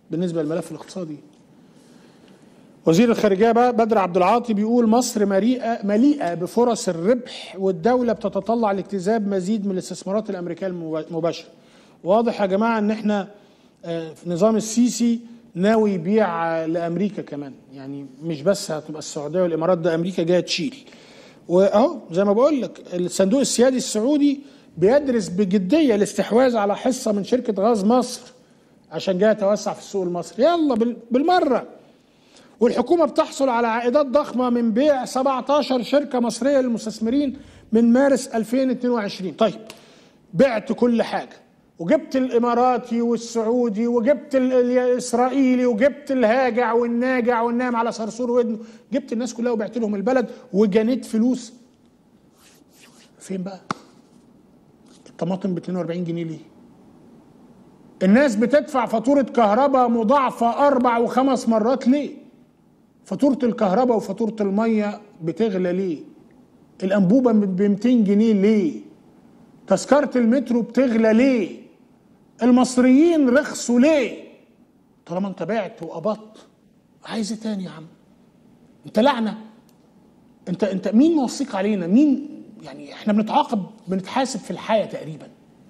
بالنسبه للملف الاقتصادي وزير الخارجيه بقى بدر عبد العاطي بيقول مصر مليئه مليئه بفرص الربح والدوله بتتطلع لاجتذاب مزيد من الاستثمارات الامريكيه المباشره. واضح يا جماعه ان احنا آه، في نظام السيسي ناوي يبيع آه، لامريكا كمان يعني مش بس هتبقى السعوديه والامارات ده امريكا جايه تشيل. واهو زي ما بقول لك الصندوق السيادي السعودي بيدرس بجديه الاستحواذ على حصه من شركه غاز مصر عشان جاي يتوسع في السوق المصري يلا بال- بالمره والحكومه بتحصل على عائدات ضخمه من بيع 17 شركه مصريه للمستثمرين من مارس 2022 طيب بعت كل حاجه وجبت الاماراتي والسعودي وجبت ال- الاسرائيلي وجبت الهاجع والناجع والنام على صرصور ودنه جبت الناس كلها وبعت لهم البلد وجنيت فلوس فين بقى الطماطم ب 42 جنيه ليه الناس بتدفع فاتورة كهرباء مضاعفة أربع وخمس مرات ليه؟ فاتورة الكهرباء وفاتورة المية بتغلى ليه؟ الأنبوبة ب 200 جنيه ليه؟ تذكرة المترو بتغلى ليه؟ المصريين رخصوا ليه؟ طالما أنت بعت وقبضت عايز إيه تاني يا عم؟ أنت لعنة أنت أنت مين موثيق علينا؟ مين يعني إحنا بنتعاقب بنتحاسب في الحياة تقريباً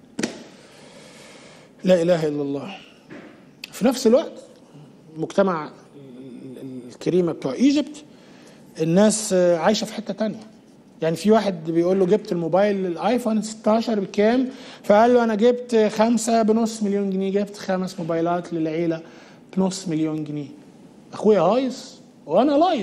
لا اله الا الله في نفس الوقت مجتمع ال- ال- الكريمه بتوع ايجيبت الناس آه، عايشه في حته تانية يعني في واحد بيقول له جبت الموبايل الايفون 16 بكام فقال له انا جبت خمسة بنص مليون جنيه جبت خمس موبايلات للعيله بنص مليون جنيه اخويا هايص وانا لايص